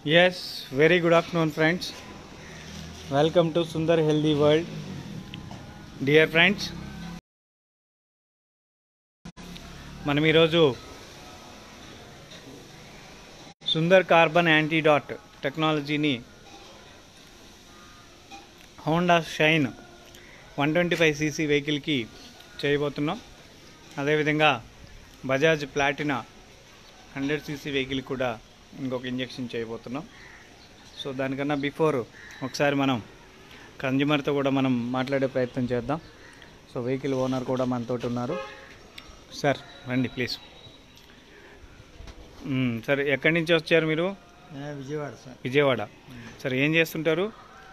Yes, very good afternoon, friends. Welcome to Sundar Healthy World. Dear friends, మనం ఈరోజు Sundar carbon antidote టెక్నాలజీని Honda Shine one twenty five CC వెహికల్కి చేయబోతున్నాం అదేవిధంగా Bajaj Platina hundred CC vehicle కూడా ఇంకొక ఇంజెక్షన్ చేయబోతున్నాం సో దానికన్నా బిఫోర్ ఒకసారి మనం కన్జ్యూమర్తో కూడా మనం మాట్లాడే ప్రయత్నం చేద్దాం సో వెహికల్ ఓనర్ కూడా మనతో ఉన్నారు సార్ రండి ప్లీజ్ మ్మ్, సార్ ఎక్కడి నుంచి వచ్చారు మీరు నేను విజయవాడ సార్ విజయవాడ సార్ ఏం చేస్తుంటారు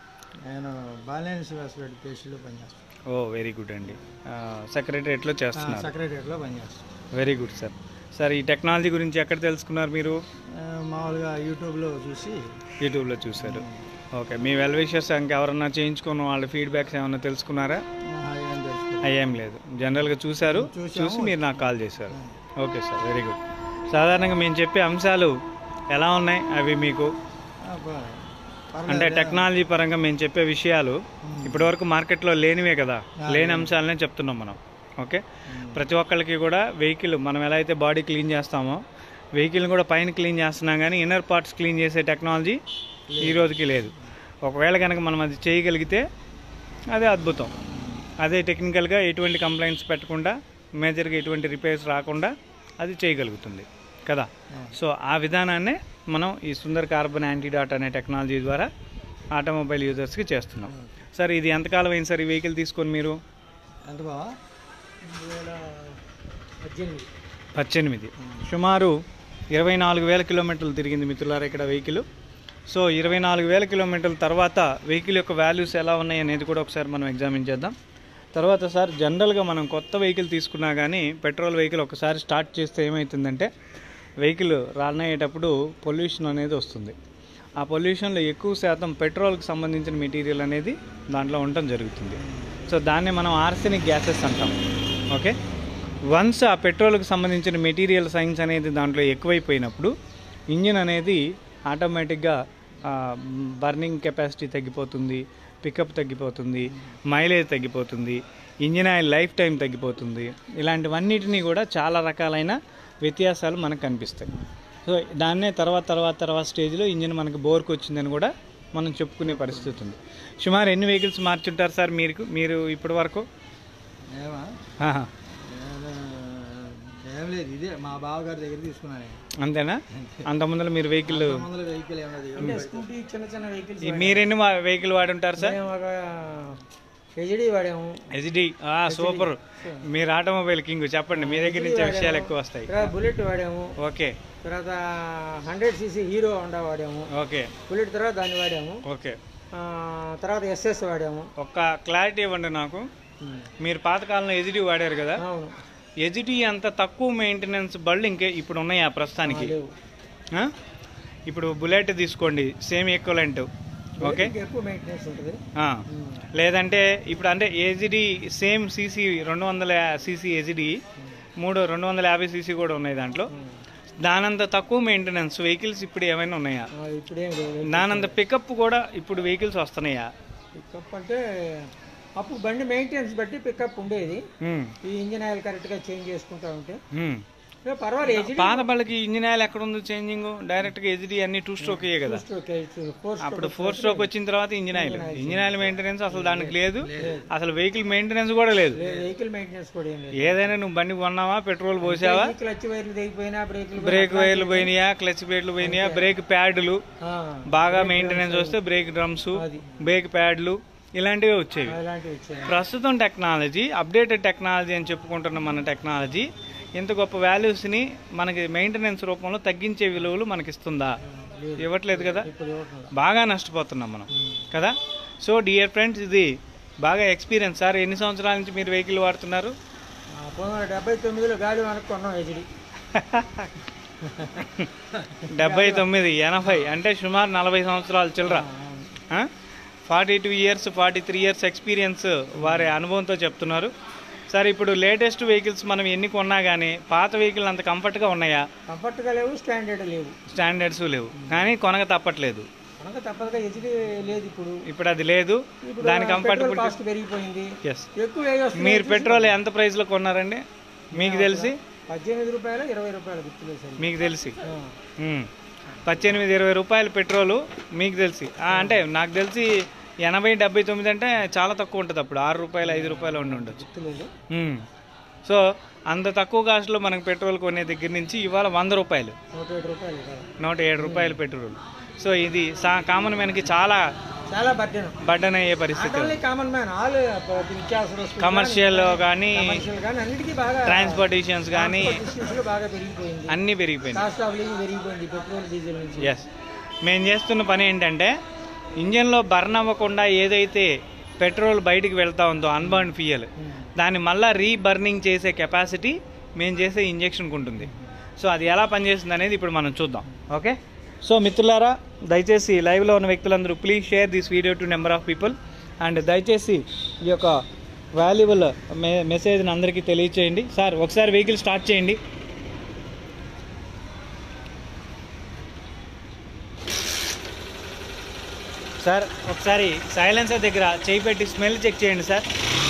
నేను బాలేని హాస్పిటల్ పేషెంట్లో పనిచేస్తాను ఓ వెరీ గుడ్ అండి సెక్రటరియట్లో చేస్తున్నారు సెక్రటరియట్లో పనిచేస్తాను వెరీ గుడ్ సార్ సార్ ఈ టెక్నాలజీ గురించి ఎక్కడ తెలుసుకున్నారు మీరు ఆ, మామూలుగా యూట్యూబ్లో చూసి యూట్యూబ్లో చూశారు ఓకే మీ వెల్ విషర్స్ ఇంకెవరన్నా చేయించుకున్న వాళ్ళ ఫీడ్బ్యాక్స్ ఏమన్నా తెలుసుకున్నారా ఆ, ఏం తెలుసుకున్నాను. అయ్యేం లేదు జనరల్గా చూశారు చూసాము. చూసి మీరు నాకు కాల్ చేశారు ఓకే సార్ వెరీ గుడ్ సాధారణంగా మేము చెప్పే అంశాలు ఎలా ఉన్నాయి అవి మీకు ఆ, బా- పర్లేదు. అంటే టెక్నాలజీ పరంగా మేము చెప్పే విషయాలు ఇప్పటివరకు మార్కెట్లో లేనివే కదా లేని అంశాలనే చెప్తున్నాం మనం ఓకే ప్రతి ఒక్కరికి కూడా వెహికల్ మనం ఎలా అయితే బాడీ క్లీన్ చేస్తామో వెహికల్ని కూడా పైన క్లీన్ చేస్తున్నాం కానీ ఇన్నర్ పార్ట్స్ క్లీన్ చేసే టెక్నాలజీ ఈ రోజుకి లేదు ఒకవేళ కనుక మనం అది చేయగలిగితే అదే అద్భుతం అదే టెక్నికల్గా ఎటువంటి కంప్లైంట్స్ పెట్టకుండా మేజర్గా ఎటువంటి రిపేర్స్ రాకుండా అది చేయగలుగుతుంది కదా సో ఆ విధానాన్నే మనం ఈ సుందర్ కార్బన్ యాంటీడాట్ అనే టెక్నాలజీ ద్వారా ఆటోమొబైల్ యూజర్స్కి చేస్తున్నాం సార్ ఇది ఎంతకాలం అయింది సార్ ఈ వెహికల్ తీసుకొని మీరు ఎంత బావా రెండు వేల పద్దెనిమిది పద్దెనిమిది సుమారు ఇరవై నాలుగు వేల కిలోమీటర్లు తిరిగింది మిత్రులారా ఇక్కడ వెహికల్ సో ఇరవై నాలుగు వేల కిలోమీటర్ల తర్వాత వెహికల్ యొక్క వాల్యూస్ ఎలా ఉన్నాయి అనేది కూడా ఒకసారి మనం ఎగ్జామిన్ చేద్దాం తర్వాత సార్ జనరల్గా మనం కొత్త వెహికల్ తీసుకున్నా కానీ పెట్రోల్ వెహికల్ ఒకసారి స్టార్ట్ చేస్తే ఏమవుతుందంటే వెహికల్ రన్ అయ్యేటప్పుడు పొల్యూషన్ అనేది వస్తుంది ఆ పొల్యూషన్లో ఎక్కువ శాతం పెట్రోల్కి సంబంధించిన మెటీరియల్ అనేది దాంట్లో ఉండటం జరుగుతుంది సో దాన్ని మనం ఆర్సెనిక్ గ్యాసెస్ అంటాం ఓకే వన్స్ ఆ పెట్రోల్కి సంబంధించిన మెటీరియల్ సైన్స్ అనేది దాంట్లో ఎక్కువైపోయినప్పుడు ఇంజిన్ అనేది ఆటోమేటిక్గా బర్నింగ్ కెపాసిటీ తగ్గిపోతుంది పికప్ తగ్గిపోతుంది మైలేజ్ తగ్గిపోతుంది ఇంజిన్ ఆయిల్ లైఫ్ టైం తగ్గిపోతుంది ఇలాంటివన్నిటినీ కూడా చాలా రకాలైన వ్యత్యాసాలు మనకు కనిపిస్తాయి సో దాన్నే తర్వాత తర్వాత తర్వాత స్టేజ్లో ఇంజిన్ మనకు బోర్కి వచ్చిందని కూడా మనం చెప్పుకునే పరిస్థితి ఉంది సుమారు ఎన్ని వెహికల్స్ మార్చుంటారు సార్ మీరు మీరు ఇప్పటి వరకు ఏమా ఆహా. నేను, ఏం లేదు ఇదే మా బావగారి దగ్గర తీసుకున్నాను నేను. అంతేనా అంత ముందర మీరు వెహికల్ వందల వెహికల్ ఏమన్నది స్కూటీ చిన్న చిన్న వెహికల్స్ మీరెన్ని వెహికల్ వాడి ఉంటారు సార్ మేము ఒక హెచ్డి వాడాము హెచ్డి సూపర్ మీరు ఆటోమొబైల్ కింగ్ చెప్పండి మీ దగ్గర నుంచే విషయాలు ఎక్కువ వస్తాయి తర్వాత బుల్లెట్ వాడాము ఓకే తర్వాత హండ్రెడ్ సీసీ హీరో హోండా వాడాము ఓకే బుల్లెట్ తర్వాత దాన్ని వాడాము ఓకే ఆ, తర్వాత ఎస్ఎస్ వాడాము ఒక్క క్లారిటీ ఇవ్వండి నాకు మీరు పాతకాలంలో ఎజిడి వాడారు కదా అవును ఎజిడి అంత తక్కువ మెయింటెనెన్స్ బళ్ళు ఇంకే ఇప్పుడు ఉన్నాయి ఆ ప్రస్తుతానికి లేవు ఆ? ఇప్పుడు బుల్లెట్ తీసుకోండి సేమ్ ఈక్వలెంట్ ఓకే ఇంకా ఎక్కువ మెయింటెనెన్స్ ఉంటుంది ఆ. లేదంటే ఇప్పుడు అంటే ఏజిడి సేమ్ సీసీ రెండు వందల సీసీ ఏజిడి మూడు రెండు వందల యాభై సీసీ కూడా ఉన్నాయి దాంట్లో దానంత తక్కువ మెయింటెనెన్స్ వెహికల్స్ ఇప్పుడు ఏమైనా ఉన్నాయా ఆ, ఇప్పుడేం లేదు దానంత పికప్ కూడా ఇప్పుడు వెహికల్స్ వస్తున్నాయా పికప్ అంటే అప్పుడు బండి మెయింటెనెన్స్ బట్టి పికప్ ఉండేది ఉమ్, ఈ ఇంజిన్ ఆయిల్ కరెక్ట్గా చేంజ్ చేసుకుంటా ఉంటే ఉమ్. ఏ, పర్వాలేదు హెచ్డి పాత బళ్ళకి ఇంజిన్ ఆయిల్ ఎక్కడ ఉంది చేంజింగ్ డైరెక్ట్ గా ఎజిడి అన్ని టూ స్ట్రోక్ అయ్యే కదా ఫోర్ అప్పుడు ఫోర్ స్ట్రోక్ వచ్చిన తర్వాత engine oil engine oil maintenance అసలు దానికి లేదు అసలు వెహికల్ మెయింటెనెన్స్ కూడా లేదు వెహికల్ మెయింటెనెన్స్ కూడా ఏం లేదు ఏదైనా నువ్వు బండి కొన్నావా పెట్రోల్ పోసావా క్లచ్ వైర్లు తెగిపోయినా బ్రేకులు బ్రేక్ వైర్లు పోయినాయా క్లచ్ ప్లేట్లు పోయినాయా బ్రేక్ ప్యాడ్లు ఆ, బాగా మెయింటెనెన్స్ వస్తే బ్రేక్ డ్రమ్స్ అది బ్రేక్ ప్యాడ్లు ఇలాంటివి వచ్చేవి అలాంటివి వచ్చాయి ప్రస్తుతం టెక్నాలజీ అప్డేటెడ్ టెక్నాలజీ అని చెప్పుకుంటున్న మన టెక్నాలజీ ఇంత గొప్ప వాల్యూస్ని మనకి మెయింటెనెన్స్ రూపంలో తగ్గించే విలువలు మనకి ఇస్తుందా ఇవ్వట్లేదు కదా ఇప్పుడు ఇవ్వట్లేదు. బాగా నష్టపోతున్నాం మనం కదా సో డియర్ ఫ్రెండ్స్ ఇది బాగా ఎక్స్పీరియన్స్ సార్ ఎన్ని సంవత్సరాల నుంచి మీరు వెహికల్ వాడుతున్నారు ఆ, పంతొమ్మిది వందల డెబ్బై తొమ్మిదిలో గాడి వెనక్కి కొన్నాం హెచ్డి డెబ్బై తొమ్మిది ఎనభై అంటే సుమారు నలభై సంవత్సరాలు చిల్లర forty two years forty three years experience వారి అనుభవంతో చెప్తున్నారు సార్ ఇప్పుడు లేటెస్ట్ వెహికల్స్ మనం ఎన్ని కొన్నా కానీ పాత వెహికల్ అంత కంఫర్ట్గా ఉన్నాయా కంఫర్ట్గా లేవు స్టాండర్డ్ లేవు స్టాండర్డ్స్ లేవు కానీ కొనక తప్పట్లేదు మనకు తప్పదుగా హెచ్డి లేదు ఇప్పుడు ఇప్పుడు అది లేదు ఇప్పుడు దాని పెట్రోల్ కంఫర్టబుల్ కాస్ట్ పెరిగిపోయింది ఎస్ ఎక్కువ వేగి వస్తుంది మీరు పెట్రోల్ ఎంత ప్రైస్లో కొన్నారండి మీకు తెలిసి పద్దెనిమిది రూపాయలు ఇరవై రూపాయలు గుర్తులేదు సార్ మీకు తెలిసి ఆ. ఉమ్. పద్దెనిమిది ఇరవై రూపాయలు పెట్రోలు మీకు తెలిసి ఆ, అంటే నాకు తెలిసి ఎనభై డెబ్బై తొమ్మిది అంటే చాలా తక్కువ ఉంటుంది అప్పుడు ఆరు రూపాయలు ఐదు రూపాయలు ఉండి ఉండొచ్చు గుర్తులేదు ఉమ్. సో అంత తక్కువ కాస్ట్లో మనకు పెట్రోల్ కొనే దగ్గర నుంచి ఇవాళ వంద రూపాయలు నూట ఏడు రూపాయలు కదా. నూట ఏడు రూపాయలు పెట్రోల్ సో ఇది సా కామన్ మ్యాన్కి చాలా చాలా బర్డెన్ బడ్డన్ అయ్యే పరిస్థితి ఓన్లీ కామన్ మ్యాన్ ఆల్ నిత్యావసర వస్తువులు కమర్షియల్ కానీ కమర్షియల్ కానీ అన్నిటికీ బాగా ట్రాన్స్పోర్టేషన్స్ కానీ డిస్టెన్స్ లో బాగా పెరిగిపోయింది అన్నీ పెరిగిపోయినాయి కాస్ట్ ఆఫ్ లివింగ్ పెరిగిపోయింది పెట్రోల్ డీజిల్ నుంచి ఎస్ మేము చేస్తున్న పని ఏంటంటే ఇంజన్లో బర్న్ అవ్వకుండా ఏదైతే పెట్రోల్ బయటికి వెళ్తా ఉందో అన్బర్న్ ఫ్యూయల్ దాన్ని మళ్ళీ రీబర్నింగ్ చేసే కెపాసిటీ మేము చేసే ఇంజెక్షన్కి ఉంటుంది సో అది ఎలా పనిచేస్తుంది అనేది ఇప్పుడు మనం చూద్దాం ఓకే సో మిత్రులారా దయచేసి లైవ్లో ఉన్న వ్యక్తులందరూ please share this video to number of people and దయచేసి ఈ యొక్క వాల్యుబుల్ మె మెసేజ్ని అందరికీ తెలియచేయండి సార్ ఒకసారి వెహికల్ స్టార్ట్ చేయండి సార్ ఒకసారి సైలెన్సర్ దగ్గర చేయి పెట్టి స్మెల్ చెక్ చేయండి సార్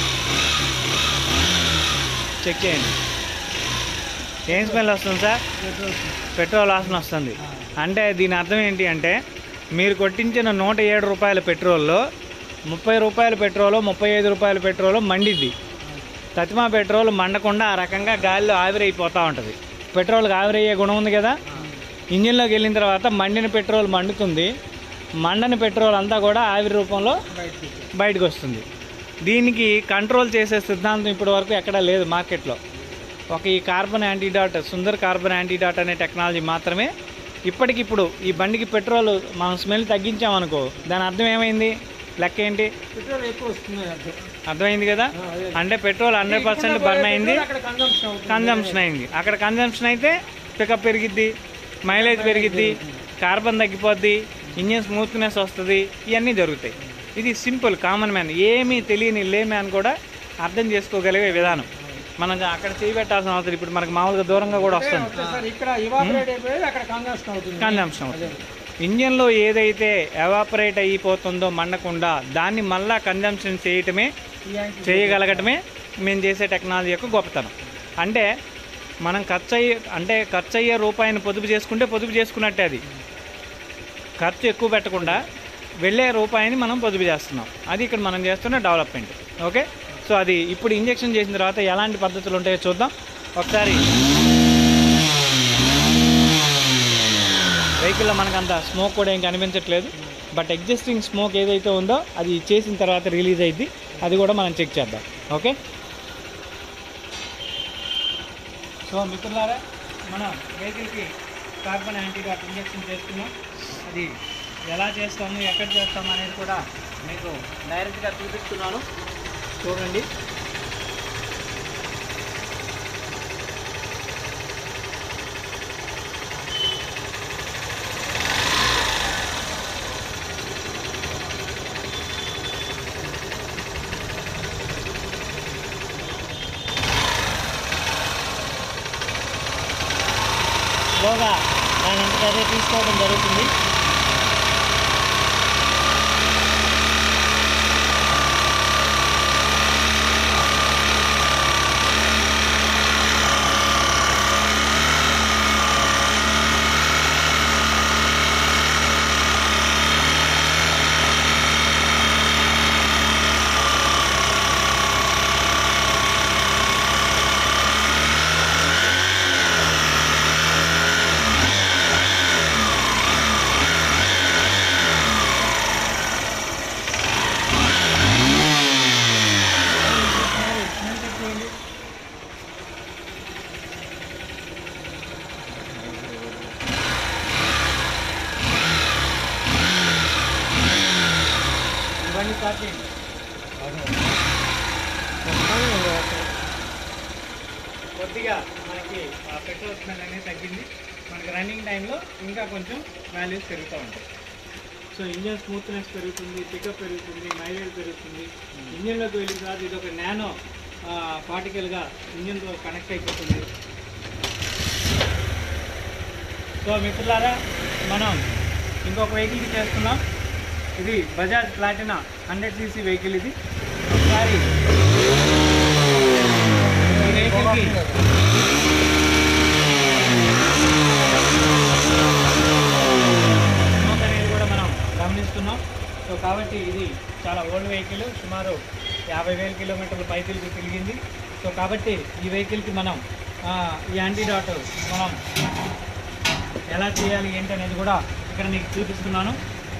చెక్ చేయండి ఏం స్మెల్ వస్తుంది సార్ పెట్రోల్ వాసన వస్తుంది అంటే దీని అర్థం ఏంటి అంటే మీరు కొట్టించిన నూట ఏడు రూపాయల పెట్రోల్లో ముప్పై రూపాయల పెట్రోల్ ముప్పై ఐదు రూపాయల పెట్రోల్ మండిద్ది తతిమా పెట్రోల్ మండకుండా ఆ రకంగా గాలిలో ఆవిరైపోతూ ఉంటుంది పెట్రోల్కి ఆవిరయ్యే గుణం ఉంది కదా ఇంజిన్లోకి వెళ్ళిన తర్వాత మండిన పెట్రోల్ మండుతుంది మండని పెట్రోల్ అంతా కూడా ఆవిరి రూపంలో బయటికి బయటకు వస్తుంది దీనికి కంట్రోల్ చేసే సిద్ధాంతం ఇప్పటి వరకు ఎక్కడా లేదు మార్కెట్లో ఒక ఈ carbon antidote Sundar carbon antidote అనే టెక్నాలజీ మాత్రమే ఇప్పటికిప్పుడు ఈ బండికి పెట్రోల్ మనం స్మెల్ తగ్గించామనుకో దాని అర్థం ఏమైంది లెక్క ఏంటి పెట్రోల్ ఎక్కువ వస్తుంది అర్థం. అర్థమైంది కదా ఆ, అదే. అంటే పెట్రోల్ హండ్రెడ్ పర్సెంట్ బర్న్ అయింది అక్కడ కన్సంప్షన్ అవుతుంది కన్జంప్షన్ అయింది అక్కడ కన్జంప్షన్ అయితే పికప్ పెరిగిద్ది మైలేజ్ పెరిగిద్ది కార్బన్ తగ్గిపోద్ది ఇంజిన్ స్మూత్నెస్ వస్తుంది ఇవన్నీ జరుగుతాయి ఇది సింపుల్ కామన్ మ్యాన్ ఏమీ తెలియని లే మ్యాన్ కూడా అర్థం చేసుకోగలిగే విధానం మనం అక్కడ చేయి పెట్టాల్సిన అవసరం ఇప్పుడు మనకు మామూలుగా దూరంగా కూడా వస్తుంది వచ్చేసరి ఇక్కడ ఇవాపరేట్ అయిపోయి అక్కడ కన్సంప్షన్ అవుతుంది కన్జంప్షన్ అవుతుంది ఇంజిన్లో ఏదైతే ఎవాపరేట్ అయిపోతుందో మండకుండా దాన్ని మళ్ళా కన్జంప్షన్ చేయటమే ఈ యాంటీ- చేయగలగటమే మేము చేసే టెక్నాలజీ యొక్క గొప్పతనం అంటే మనం ఖర్చు అయ్యే అంటే ఖర్చు అయ్యే రూపాయిని పొదుపు చేసుకుంటే పొదుపు చేసుకున్నట్టే అది ఖర్చు ఎక్కువ పెట్టకుండా వెళ్ళే రూపాయిని మనం పొదుపు చేస్తున్నాం అది ఇక్కడ మనం చేస్తున్న డెవలప్మెంట్ ఓకే సో అది ఇప్పుడు ఇంజెక్షన్ చేసిన తర్వాత ఎలాంటి పద్ధతులు ఉంటాయో చూద్దాం ఒకసారి వెహికల్లో మనకు అంత స్మోక్ కూడా ఏం కనిపించట్లేదు బట్ ఎగ్జిస్టింగ్ స్మోక్ ఏదైతే ఉందో అది చేసిన తర్వాత రిలీజ్ అయింది అది కూడా మనం చెక్ చేద్దాం ఓకే సో మిత్రులారా మనం వెహికల్కి కార్బన్ యాంటీడాట్ ఇంజెక్షన్ చేస్తున్నాం అది ఎలా చేస్తాము ఎక్కడ చేస్తాము అనేది కూడా మీకు డైరెక్ట్గా చూపిస్తున్నాను చూడండి స్లోగా దాని అంతటా అదే తీసుకోవడం జరుగుతుంది ఇవన్నీ స్టార్ట్ చేయండి కొద్దిగా మనకి ఆ పెట్రోల్ స్మెల్ అనేది తగ్గింది మనకి రన్నింగ్ టైంలో ఇంకా కొంచెం వాల్యూస్ పెరుగుతూ ఉంటాయి సో ఇంజన్ స్మూత్నెస్ పెరుగుతుంది పికప్ పెరుగుతుంది మైలేజ్ పెరుగుతుంది ఇంజన్లోకి వెళ్ళిన తర్వాత ఇది ఒక నానో పార్టికల్గా ఇంజిన్తో కనెక్ట్ అయిపోతుంది సో మిత్రులారా మనం ఇంకొక వెహికల్కి చేస్తున్నాం ఇది Bajaj Platina hundred CC vehicle ఇది ఒకసారి ఈ వెహికల్కి స్మోక్ అనేది కూడా మనం గమనిస్తున్నాం సో కాబట్టి ఇది చాలా ఓల్డ్ వెహికల్ సుమారు యాభై వేల కిలోమీటర్ల పైతిలికి తిరిగింది సో కాబట్టి ఈ వెహికల్కి మనం ఆ, ఈ యాంటీడాట్ మనం ఎలా చేయాలి ఏంటి అనేది కూడా ఇక్కడ మీకు చూపిస్తున్నాను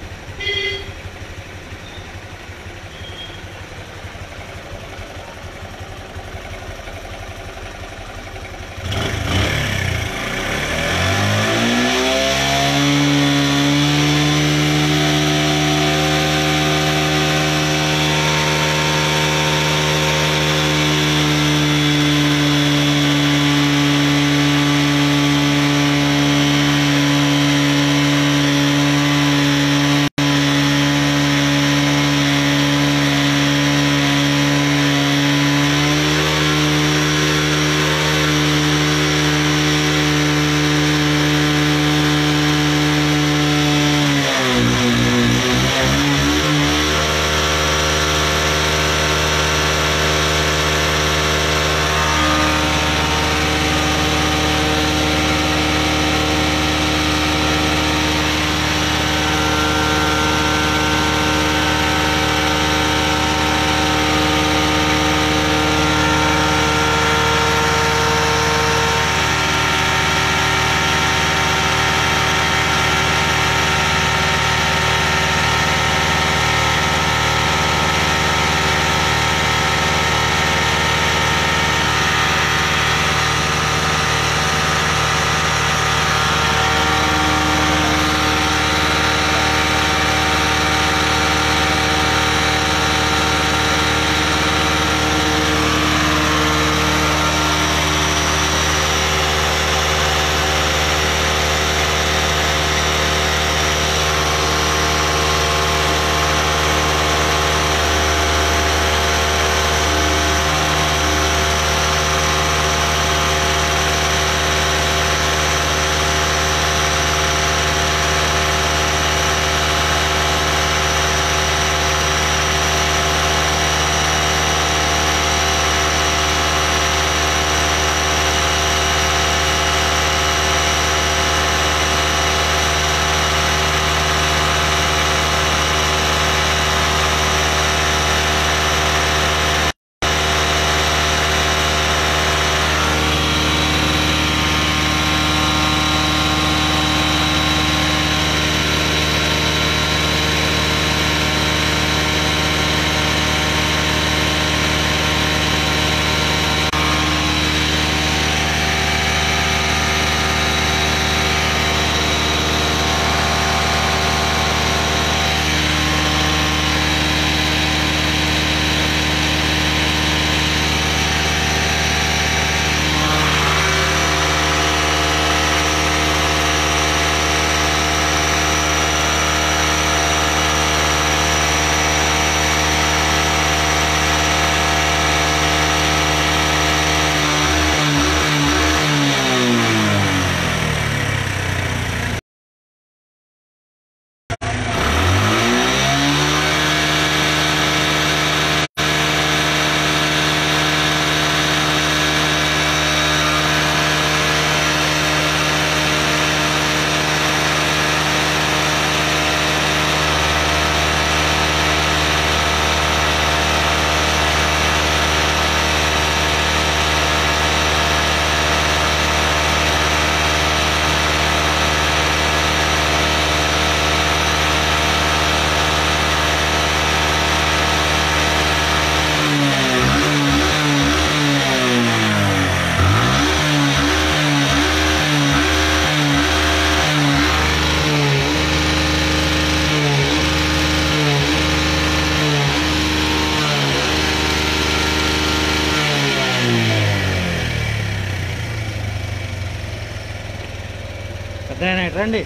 పెద్ద రండి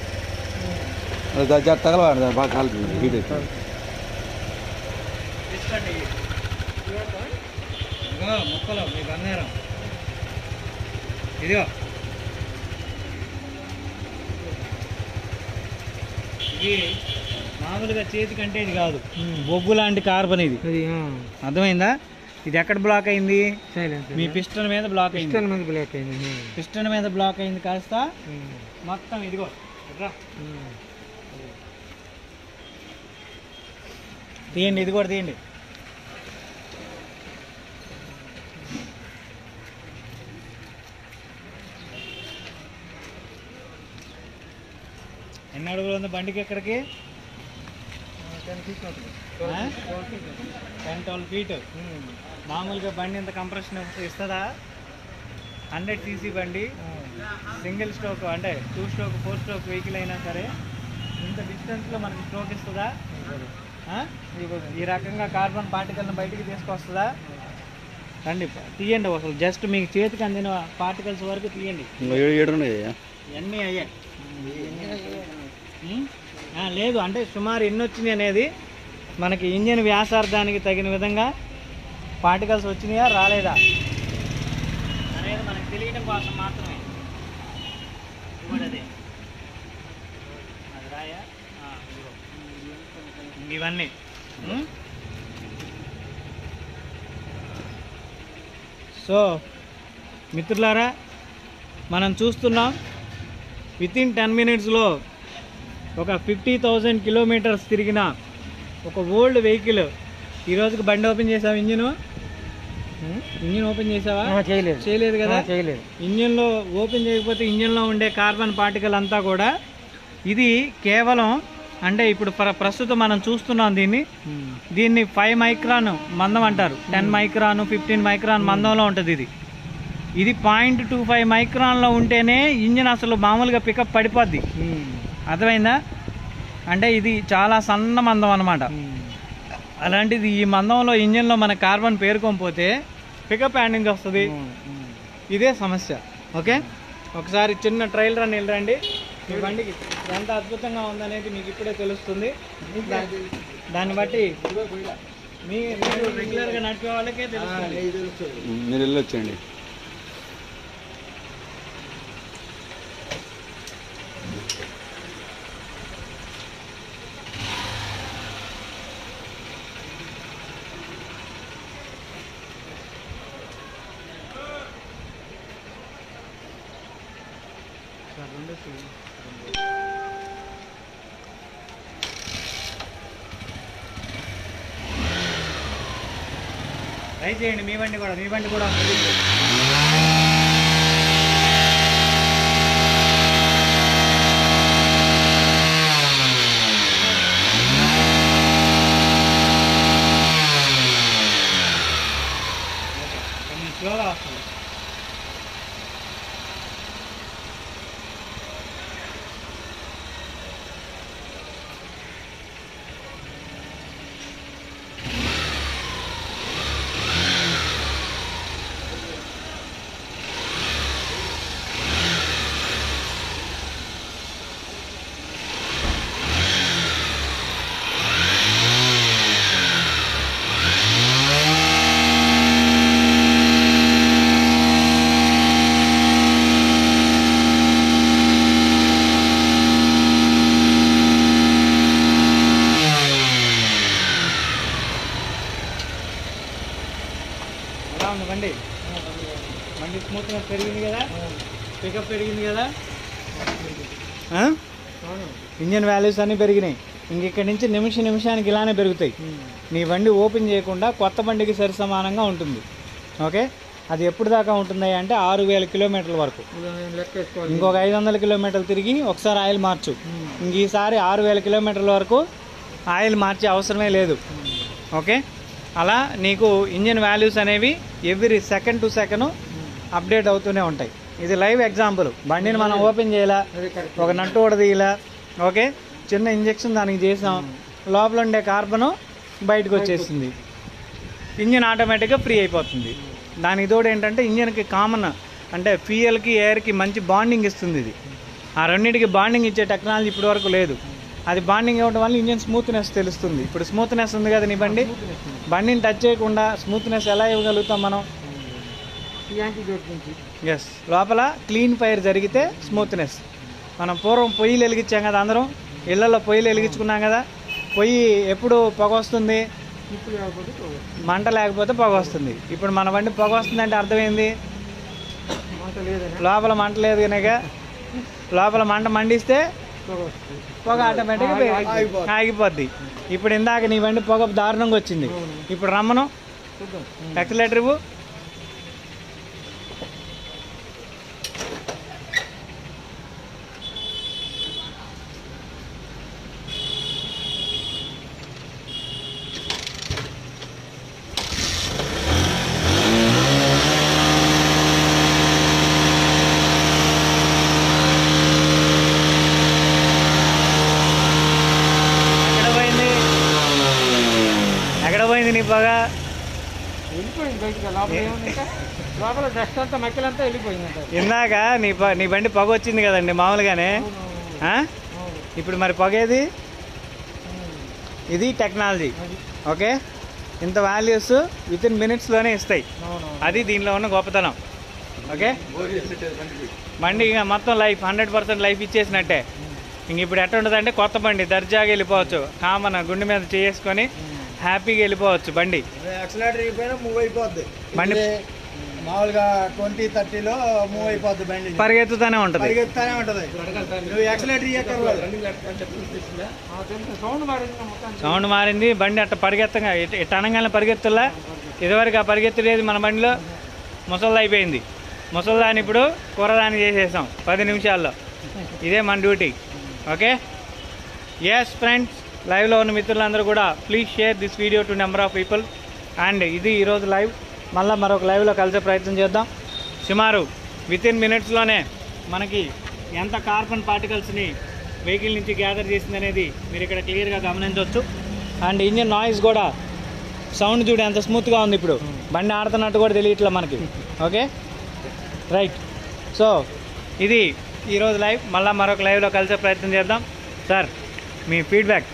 తగలవాడు బాగా కాలుతుంది హీట్ తీసుకోండి ఇంకా ఇదిగో ముక్కలు మీ బంగారం ఇదిగో ఇది మామూలుగా చేతికి అంటే ఇది కాదు బొగ్గు లాంటి కార్బన్ ఇది అది అర్థమైందా ఇది ఎక్కడ బ్లాక్ అయింది సైలెన్స్ మీ పిస్టన్ మీద బ్లాక్ అయింది ఇష్టం మంది బ్లాక్ అయింది పిస్టన్ మీద బ్లాక్ అయింది కాస్త మొత్తం ఇదిగో ఇట్రా. తీయండి ఇది కూడా తీయండి ఎన్ని అడుగులు ఉంది బండికి ఎక్కడికి టెన్ ట్వెల్వ్ ఫీట్ మామూలుగా బండి ఇంత కంప్రెషన్ ఇస్తుందా హండ్రెడ్ సీసీ బండి సింగిల్ స్ట్రోక్ అంటే two stroke four stroke vehicle అయినా సరే ఇంత డిస్టెన్స్లో మనకి స్ట్రోక్ ఇస్తుందా ఆ? ఇదిగో ఈ రకంగా కార్బన్ పార్టికల్ని బయటికి తీసుకొస్తుందా రండి తీయండి అసలు జస్ట్ మీకు చేతికి అందిన పార్టికల్స్ వరకు తీయండి ఇవన్నీ అయ్యాయి ఉం? ఆ, లేదు అంటే సుమారు ఎన్ని వచ్చినాయి అనేది మనకి ఇంజిన్ వ్యాసార్థానికి తగిన విధంగా పార్టికల్స్ వచ్చినాయా రాలేదా అనేది మనకు తెలియడం కోసం మాత్రమే ఇదిగోండి అదే అది రాయా ఆ, ఇదిగో. ఇవన్నీ ఉం? సో మిత్రులారా మనం చూస్తున్నాం విత్ ఇన్ టెన్ మినిట్స్లో ఒక ఫిఫ్టీ థౌజండ్ కిలోమీటర్స్ తిరిగిన ఒక ఓల్డ్ వెహికల్ ఈ రోజుకి బండి ఓపెన్ చేసావా ఇంజిన్ ఇంజిన్ ఓపెన్ చేసావా చేయలేదు చేయలేదు కదా చేయలేదు ఇంజిన్లో ఓపెన్ చేయకపోతే ఇంజిన్లో ఉండే కార్బన్ పార్టికల్ అంతా కూడా ఇది కేవలం అంటే ఇప్పుడు ప్ర- ప్రస్తుతం మనం చూస్తున్నాం దీన్ని దీన్ని ఫైవ్ మైక్రాన్ మందం అంటారు టెన్ మైక్రాన్ ఫిఫ్టీన్ మైక్రాన్ మందంలో ఉంటుంది ఇది ఇది పాయింట్ టూ ఫైవ్ మైక్రాన్లో ఉంటేనే ఇంజిన్ అసలు మామూలుగా పికప్ పడిపోద్ది అర్థమైందా అంటే ఇది చాలా సన్న మందం అనమాట అలాంటిది ఈ మందంలో ఇంజిన్లో మన కార్బన్ పేరుకోకపోతే పికప్ హ్యాండింగ్ వస్తుంది ఇదే సమస్య ఓకే ఒకసారి చిన్న ట్రయల్ రన్ వెళ్ళరండి మీ బండికి ఎంత అద్భుతంగా ఉందనేది మీకు ఇప్పుడే తెలుస్తుంది దా- దాన్ని బట్టి మీ మీరు రెగ్యులర్గా నడిపే వాళ్ళకే తెలుస్తుంది మీరు వెళ్ళొచ్చండి ట్రై చేయండి మీ బండి కూడా మీ బండి కూడా ఉంది. ఓకే, కొంచెం స్లోగా వస్తుంది ఎలా ఉంది బండి బండి స్మూత్నెస్ పెరిగింది కదా పికప్ పెరిగింది కదా ఆ? ఇంజన్ వాల్యూస్ అన్నీ పెరిగినాయి ఇంక ఇక్కడి నుంచి నిమిష నిమిషానికి ఇలానే పెరుగుతాయి నీ బండి ఓపెన్ చేయకుండా కొత్త బండికి సరి సమానంగా ఉంటుంది ఓకే అది ఎప్పుడు దాకా ఉంటుంది అంటే ఆరు వేల కిలోమీటర్ల వరకు లెక్క వేసుకోవాలి ఇంకొక ఐదు వందల కిలోమీటర్లు తిరిగి ఒకసారి ఆయిల్ మార్చు ఇంక ఈసారి ఆరు వేల కిలోమీటర్ల వరకు ఆయిల్ మార్చే అవసరమే లేదు ఓకే అలా నీకు ఇంజిన్ వాల్యూస్ అనేవి every second to second update అవుతూనే ఉంటాయి ఇది లైవ్ ఎగ్జాంపుల్ బండిని మనం ఓపెన్ చేయాలా అది కరెక్ట్ ఒక నట్టు తీయాలా ఓకే చిన్న ఇంజెక్షన్ దానికి చేసాం లోపల ఉండే కార్బన్ బయటకు వచ్చేసింది ఇంజిన్ ఆటోమేటిక్గా ఫ్రీ అయిపోతుంది దానికి తోడు ఏంటంటే ఇంజిన్కి కామన్ అంటే ఫ్యూయల్కి ఎయిర్కి మంచి బాండింగ్ ఇస్తుంది ఇది ఆ రెండింటికి బాండింగ్ ఇచ్చే టెక్నాలజీ ఇప్పటి వరకు లేదు అది బాండింగ్ ఇవ్వడం వల్ల ఇంజిన్ స్మూత్నెస్ తెలుస్తుంది ఇప్పుడు స్మూత్నెస్ ఉంది కదా నీ బండి బండిని టచ్ చేయకుండా స్మూత్నెస్ ఎలా ఇవ్వగలుగుతాం మనం ఈ యాంటీడోట్ నుంచి ఎస్ లోపల క్లీన్ ఫైర్ జరిగితే స్మూత్నెస్ మనం పూర్వం పొయ్యిలు వెలిగించాం కదా అందరం ఇళ్లలో పొయ్యిలు వెలిగించుకున్నాం కదా పొయ్యి ఎప్పుడు పొగ వస్తుంది ఇప్పుడు కాకపోతే పోవచ్చు. మంట లేకపోతే పొగ వస్తుంది ఇప్పుడు మన బండి పొగ వస్తుందంటే అర్థమైంది మంట లేదని లోపల మంట లేదు కనుక లోపల మంట మండిస్తే పొగ వస్తుంది పొగ ఆటోమేటిక్గా ఆగిపోద్ది. ఆగిపోద్ది ఇప్పుడు ఇందాక నీ బండి పొగ దారుణంగా వచ్చింది అవును. ఇప్పుడు రమ్మను చూద్దాం ఎక్సలేటర్ ఇవ్వు ఎక్కడ పోయింది ఎక్కడ పోయింది నీ పొగ వెళ్ళిపోయింది బయటకు లోపల ఏముంది ఇంకా లోపల డస్ట్ అంతా మక్కలంతా వెళ్ళిపోయింది అంట ఇందాక నీ ప నీ బండి పొగ వచ్చింది కదండి మామూలుగానే ఆ? అవును ఇప్పుడు మరి పొగేది ఇది టెక్నాలజీ అది ఓకే ఇంత వాల్యూస్ విత్ ఇన్ మినిట్స్లోనే ఇస్తాయి అవును అది దీనిలో ఉన్న గొప్పతనం ఓకే బండి ఇక మొత్తం లైఫ్ హండ్రెడ్ పర్సెంట్ లైఫ్ ఇచ్చేసినట్టే ఇంక ఇప్పుడు ఎట్లా ఉంటుంది అంటే కొత్త బండి దర్జాగా వెళ్ళిపోవచ్చు కామన్ గుండె మీద చేసుకొని హ్యాపీగా వెళ్ళిపోవచ్చు బండి యాక్సిలేటర్ అయిపోయినా మూవ్ అయిపోద్ది బండి- ఇది మామూలుగా ట్వంటీ థర్టీలో మూవ్ అయిపోద్ది బండి పరిగెత్తుతూనే ఉంటుంది పరిగెత్తానే ఉంటది నువ్వు యాక్సిలేటర్ ఇయ్యక్కర్లేదు సౌండ్ మారింది మొత్తం సౌండ్ మారింది బండి అట్ట పరిగెత్తగా ఇట- ఇట్ట అనగానే పరిగెత్తులా ఇదివరకు ఆ పరిగెత్తలేదు మన బండిలో ముసల్దా అయిపోయింది ముసల్దాని ఇప్పుడు కూరదాని చేసేసాం పది నిమిషాల్లో ఇదే మన డ్యూటీ ఓకే ఎస్ ఫ్రెండ్స్ లైవ్లో ఉన్న మిత్రులందరూ కూడా please share this video to number of people and ఇది ఈరోజు లైవ్ మళ్ళీ మరొక లైవ్లో కలిసే ప్రయత్నం చేద్దాం సుమారు విత్ ఇన్ మినిట్స్లోనే మనకి ఎంత కార్బన్ పార్టికల్స్ని వెహికల్ నుంచి గ్యాదర్ చేసింది అనేది మీరు ఇక్కడ క్లియర్గా గమనించవచ్చు అండ్ ఇంజిన్ నాయిస్ కూడా సౌండ్ చూడు ఎంత స్మూత్గా ఉంది ఇప్పుడు బండి ఆడుతున్నట్టు కూడా తెలియట్లే మనకి ఓకే రైట్ సో ఇది ఈరోజు లైవ్ మళ్ళీ మరొక లైవ్లో కలిసే ప్రయత్నం చేద్దాం సార్ మీ ఫీడ్బ్యాక్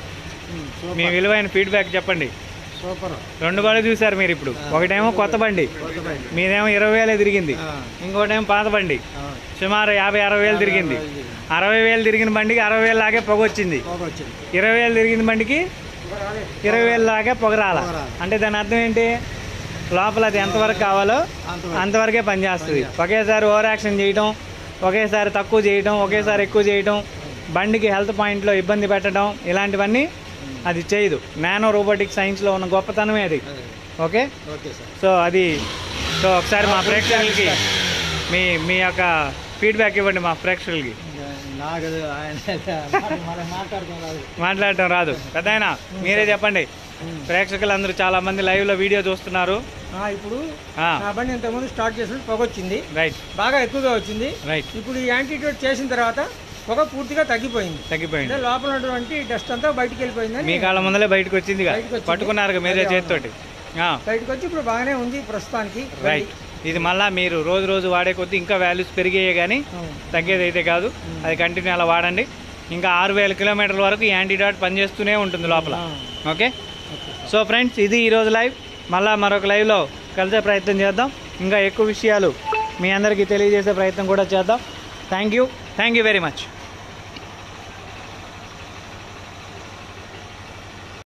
మీ విలువైన ఫీడ్బ్యాక్ చెప్పండి సూపర్ రెండు బండి చూసారు మీరు ఇప్పుడు ఒకటేమో కొత్త బండి మీదేమో ఇరవై వేలే తిరిగింది ఇంకోటేమో పాత బండి సుమారు యాభై అరవై వేలు తిరిగింది అరవై వేలు తిరిగిన బండికి అరవై వేలు లాగే పొగ వచ్చింది వచ్చింది ఇరవై వేలు తిరిగిన బండికి ఇరవై వేలు లాగే పొగ రాల పొగ రాల. అంటే దాని అర్థం ఏంటి లోపల అది ఎంతవరకు కావాలో అంతవరకు. అంతవరకే పనిచేస్తుంది ఒకేసారి ఓవర్ యాక్షన్ చేయడం ఒకేసారి తక్కువ చేయడం ఒకేసారి ఎక్కువ చేయడం బండికి హెల్త్ పాయింట్లో ఇబ్బంది పెట్టడం ఇలాంటివన్నీ అది చేయదు నానో రోబోటిక్ సైన్స్లో ఉన్న గొప్పతనమే అది ఓకే ఓకే సార్ సో అది సో ఒకసారి మా ప్రేక్షకులకి మీ మీ యొక్క ఫీడ్బ్యాక్ ఇవ్వండి మా ప్రేక్షకులకి నాకు అది ఆయన మనం మాట్లాడుతాం రాదు మాట్లాడటం రాదు పెద్ద మీరే చెప్పండి ప్రేక్షకులందరూ చాలా మంది లైవ్ లో వీడియో చూస్తున్నారు ఆ, ఇప్పుడు నా బండి ఇంతకుముందు స్టార్ట్ చేసినప్పుడు పొగ వచ్చింది రైట్ బాగా ఎక్కువగా వచ్చింది రైట్ ఇప్పుడు ఈ యాంటీడోట్ చేసిన తర్వాత పొగ పూర్తిగా తగ్గిపోయింది తగ్గిపోయింది అంటే లోపల ఉన్నటువంటి డస్ట్ అంతా బయటికి వెళ్ళిపోయిందని మీ కాళ్ళ ముందలే బయటకు వచ్చింది బయటకు వచ్చింది. పట్టుకున్నారు మీరే అదే చేతితోటి బయటకు వచ్చి ఇప్పుడు బాగానే ఉంది ప్రస్తుతానికి రైట్ ఇది మళ్ళా మీరు రోజు రోజు వాడే కొద్దీ ఇంకా వాల్యూస్ పెరిగాయే కానీ అవును. తగ్గేది అయితే కాదు అది కంటిన్యూ అలా వాడండి ఇంకా ఆరు వేల కిలోమీటర్ల వరకు ఈ యాంటీడాట్ పనిచేస్తూనే ఉంటుంది లోపల ఆ. ఓకే సో ఫ్రెండ్స్ ఇది ఈరోజు లైవ్ మళ్ళా మరొక లైవ్లో కలిసే ప్రయత్నం చేద్దాం ఇంకా ఎక్కువ విషయాలు మీ అందరికీ తెలియజేసే ప్రయత్నం కూడా చేద్దాం thank you thank you very much